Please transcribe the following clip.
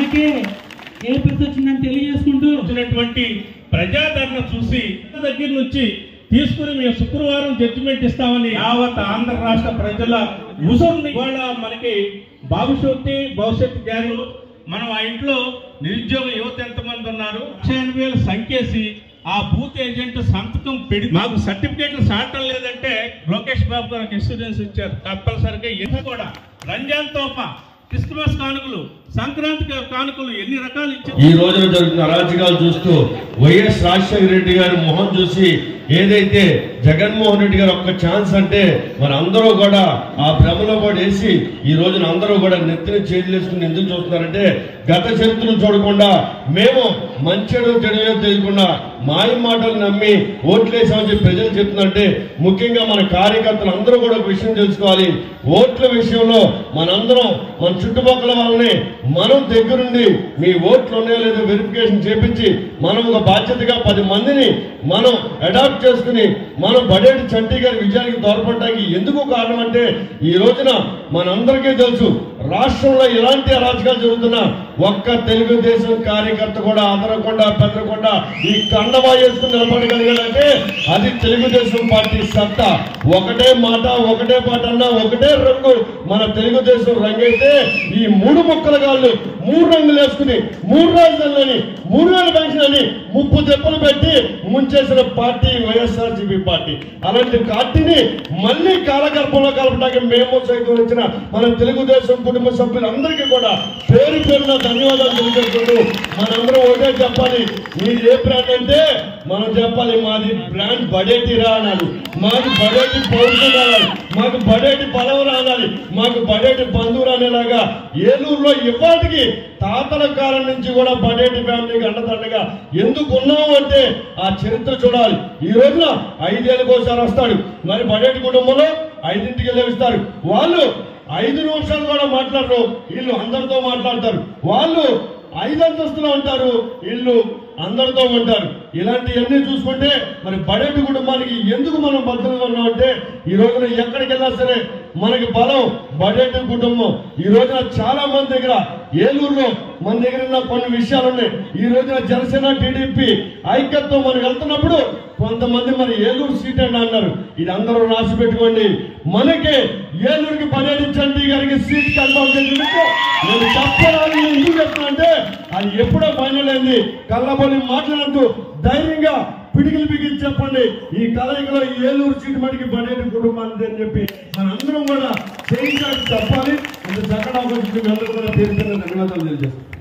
వారికే ఏ పరిస్థితి వచ్చిందని తెలియజేసుకుంటూ వచ్చినటువంటి ప్రజాదరణ చూసి దగ్గర నుంచి తీసుకుని మేము శుక్రవారం జడ్జిమెంట్ ఇస్తామని యావత్ ఆంధ్ర రాష్ట్ర ప్రజల ముసురుని ఇవాళ మనకి భవిష్యత్తు భవిష్యత్తు జ్ఞానులు మనం ఆ ఇంట్లో నిరుద్యోగ యువత ఎంతమంది ఉన్నారు లక్ష ఎనభై వేల సంఖ్యేసి ఆ బూత్ ఏజెంట్ సంతకం పెడి మాకు సర్టిఫికేట్లు సాటం లేదంటే లోకేష్ బాబు గారికి ఇన్సూరెన్స్ ఇచ్చారు తప్పనిసరిగా ఇది కూడా రంజాన్ తోప క్రిస్మస్ కానుకలు సంక్రాంతి కానుకలు ఎన్ని రకాలు ఇచ్చారు ఈ రోజున జరుగుతున్న అరాచకాలు చూస్తూ వైఎస్ రాజశేఖర రెడ్డి గారి మొహం చూసి ఏదైతే జగన్మోహన్ రెడ్డి గారు ఒక్క ఛాన్స్ అంటే మరి అందరూ కూడా ఆ భ్రమలో కూడా వేసి ఈ రోజున అందరూ కూడా నెత్తిన చేతులు వేసుకుని ఎందుకు చూస్తున్నారంటే గత చరిత్రను చూడకుండా మేము మంచెడో చెడులో తెలియకుండా మాయ మాటలు నమ్మి ఓట్లేసామని చెప్పి ప్రజలు చెప్తున్నారంటే ముఖ్యంగా మన కార్యకర్తలు అందరూ కూడా ఒక విషయం తెలుసుకోవాలి ఓట్ల విషయంలో మనందరం మన చుట్టుపక్కల వాళ్ళని మనం దగ్గరుండి మీ ఓట్లు ఉన్నాయో లేదో వెరిఫికేషన్ చేపించి మనం ఒక బాధ్యతగా పది మందిని మనం అడాప్ట్ చేసుకుని మనం బడేటి చంటి గారి విజయానికి తోడ్పడడానికి ఎందుకు కారణం అంటే ఈ రోజున మనందరికీ తెలుసు రాష్ట్రంలో ఎలాంటి అరాచకాలు జరుగుతున్నా ఒక్క తెలుగుదేశం కార్యకర్త కూడా అదరకుండా బెదరకుండా ఈ కండవా వేసుకుని నిలబడగలిగాడంటే అది తెలుగుదేశం పార్టీ సత్తా ఒకటే మాట ఒకటే పాట అన్నా ఒకటే రంగు మన తెలుగుదేశం రంగైతే ఈ మూడు ముక్కల గాళ్ళు మూడు రంగులు వేసుకుని మూడు రాజధానులని మూడు వేల పెన్షన్ అని ముప్పు దెబ్బలు పెట్టి ముంచేసిన పార్టీ వైఎస్ఆర్సీపీ పార్టీ అలాంటి పార్టీని మళ్ళీ కాలగర్భంలో కలపడానికి మేము సైతం వచ్చిన మన తెలుగుదేశం కుటుంబ సభ్యులందరికీ కూడా పేరు పేరున ధన్యవాదాలు తెలియజేసుకుంటూ మనందరం ఒకటే చెప్పాలి మీరు ఏ బ్రాండ్ అంటే మనం చెప్పాలి మాది బ్రాండ్ బడేటిరా అనాలి మాది బడేటి పౌరుషం అనాలి మాకు బడేటి బలం అనాలి మాకు బడేటి బంధువులు అనేలాగా ఏలూరులో ఇవాటికి తాతల కాలం నుంచి కూడా బడేటి ఫ్యామిలీకి అండదండగా ఎందుకు ఉన్నాము అంటే ఆ చరిత్ర చూడాలి ఈ రోజున ఐదేళ్ళకి ఒకసారి వస్తాడు మరి బడేటి కుటుంబంలో ఐదింటికి లేవిస్తారు వాళ్ళు ఐదు నిమిషాలు కూడా మాట్లాడరు వీళ్ళు అందరితో మాట్లాడతారు వాళ్ళు ఐదు అంతస్తులో ఉంటారు వీళ్ళు అందరితో ఉంటారు ఇలాంటివన్నీ చూసుకుంటే మరి బడేటి కుటుంబానికి ఎందుకు మనం భద్రత ఉన్నామంటే ఈ రోజున ఎక్కడికి వెళ్ళినా సరే మనకి బలం బడేటి కుటుంబం ఈ రోజున చాలా మంది దగ్గర ఏలూరులో మన దగ్గర ఉన్న కొన్ని విషయాలు ఉన్నాయి ఈ రోజున జనసేన టీడీపీ ఐక్యత్వం మనకు వెళ్తున్నప్పుడు కొంతమంది మరి ఏలూరు సీట్ అని అన్నారు ఇది అందరూ రాసి పెట్టుకోండి మనకి ఏలూరుకి పర్యటించండి గారికి సీట్ కన్ఫర్మ్ చేసినందుకు నేను చెప్పాలని ఎందుకు చెప్తున్నా అంటే అది ఎప్పుడో ఫైనల్ అయింది కళ్ళబోలి మాట్లాడుతూ ధైర్యంగా పిడికిలు బిగిచి చెప్పండి ఈ కలయికలో ఈ ఏలూరు సీటు మటుకి పడేటి కుటుంబానికి అని చెప్పి మనందరం కూడా చేయించాలి చెప్పాలి ఇంత చక్కగా అవకాశం మీ అందరూ కూడా తీరుతున్న ధన్యవాదాలు తెలియజేస్తాం